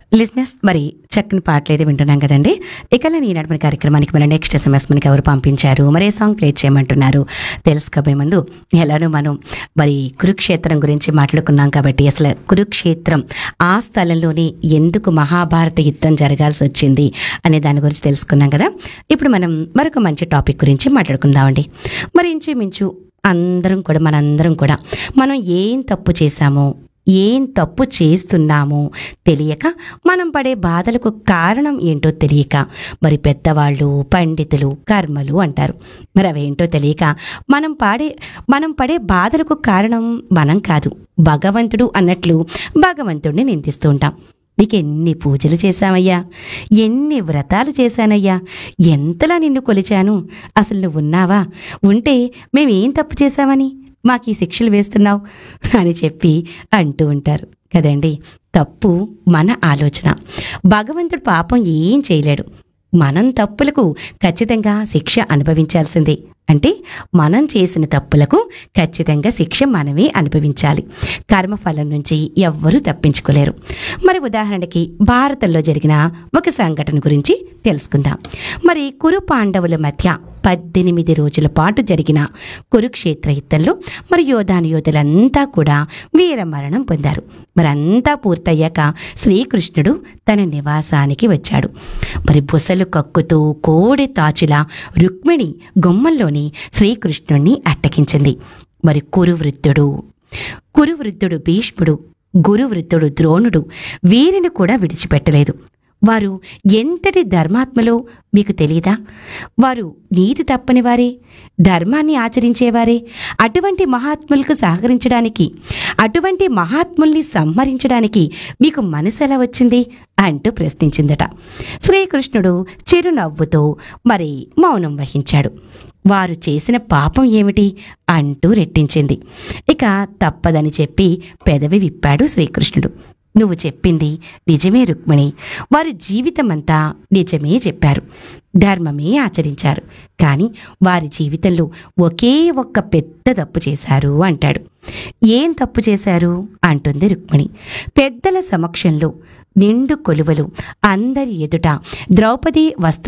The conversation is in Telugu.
లిజినెస్ మరి చక్కని పాటలు అయితే వింటున్నాం కదండి ఇక ఈ నడిపిన కార్యక్రమానికి మన నెక్స్ట్ ఎస్ఎంఎస్ మనకి ఎవరు పంపించారు మరి ఏ సాంగ్ ప్లే చేయమంటున్నారు తెలుసుకోబోయే ముందు ఎలానో మనం మరి కురుక్షేత్రం గురించి మాట్లాడుకున్నాం కాబట్టి అసలు కురుక్షేత్రం ఆ స్థలంలోనే ఎందుకు మహాభారత యుద్ధం జరగాల్సి వచ్చింది అనే దాని గురించి తెలుసుకున్నాం కదా ఇప్పుడు మనం మరొక మంచి టాపిక్ గురించి మాట్లాడుకుందామండి మరి ఇంచుమించు అందరం కూడా మనందరం కూడా మనం ఏం తప్పు చేశామో ఏం తప్పు చేస్తున్నామో తెలియక మనం పడే బాధలకు కారణం ఏంటో తెలియక మరి పెద్దవాళ్ళు పండితులు కర్మలు అంటారు మరి అవేంటో తెలియక మనం పాడే మనం పడే బాధలకు కారణం మనం కాదు భగవంతుడు అన్నట్లు భగవంతుడిని నిందిస్తూ ఉంటాం నీకు ఎన్ని పూజలు చేశామయ్యా ఎన్ని వ్రతాలు చేశానయ్యా ఎంతలా నిన్ను కొలిచాను అసలు నువ్వు ఉన్నావా ఉంటే మేమేం తప్పు చేశామని మాకు ఈ శిక్షలు వేస్తున్నావు అని చెప్పి అంటూ ఉంటారు కదండి తప్పు మన ఆలోచన భగవంతుడు పాపం ఏం చేయలేడు మనం తప్పులకు ఖచ్చితంగా శిక్ష అనుభవించాల్సిందే అంటే మనం చేసిన తప్పులకు ఖచ్చితంగా శిక్ష మనమే అనుభవించాలి కర్మఫలం నుంచి ఎవ్వరూ తప్పించుకోలేరు మరి ఉదాహరణకి భారతంలో జరిగిన ఒక సంఘటన గురించి తెలుసుకుందాం మరి కురు పాండవుల మధ్య పద్దెనిమిది రోజుల పాటు జరిగిన కురుక్షేత్ర యుద్ధంలో మరి యోధాను యోధులంతా కూడా వీరమరణం పొందారు మరి అంతా పూర్తయ్యాక శ్రీకృష్ణుడు తన నివాసానికి వచ్చాడు మరి బుసలు కక్కుతూ కోడి తాచులా రుక్మిణి గుమ్మంలోని శ్రీకృష్ణుణ్ణి అట్టకించింది మరి కురువృద్ధుడు కురువృద్ధుడు భీష్ముడు గురువృద్ధుడు ద్రోణుడు వీరిని కూడా విడిచిపెట్టలేదు వారు ఎంతటి ధర్మాత్మలో మీకు తెలియదా వారు నీతి తప్పని వారే ధర్మాన్ని ఆచరించేవారే అటువంటి మహాత్ములకు సహకరించడానికి అటువంటి మహాత్ముల్ని సంహరించడానికి మీకు మనసు ఎలా వచ్చింది అంటూ ప్రశ్నించిందట శ్రీకృష్ణుడు చిరునవ్వుతో మరి మౌనం వహించాడు వారు చేసిన పాపం ఏమిటి అంటూ రెట్టించింది ఇక తప్పదని చెప్పి పెదవి విప్పాడు శ్రీకృష్ణుడు నువ్వు చెప్పింది నిజమే రుక్మిణి వారి జీవితమంతా నిజమే చెప్పారు ధర్మమే ఆచరించారు కానీ వారి జీవితంలో ఒకే ఒక్క పెద్ద తప్పు చేశారు అంటాడు ఏం తప్పు చేశారు అంటుంది రుక్మిణి పెద్దల సమక్షంలో నిండు కొలువలు అందరి ఎదుట ద్రౌపది వస్త్ర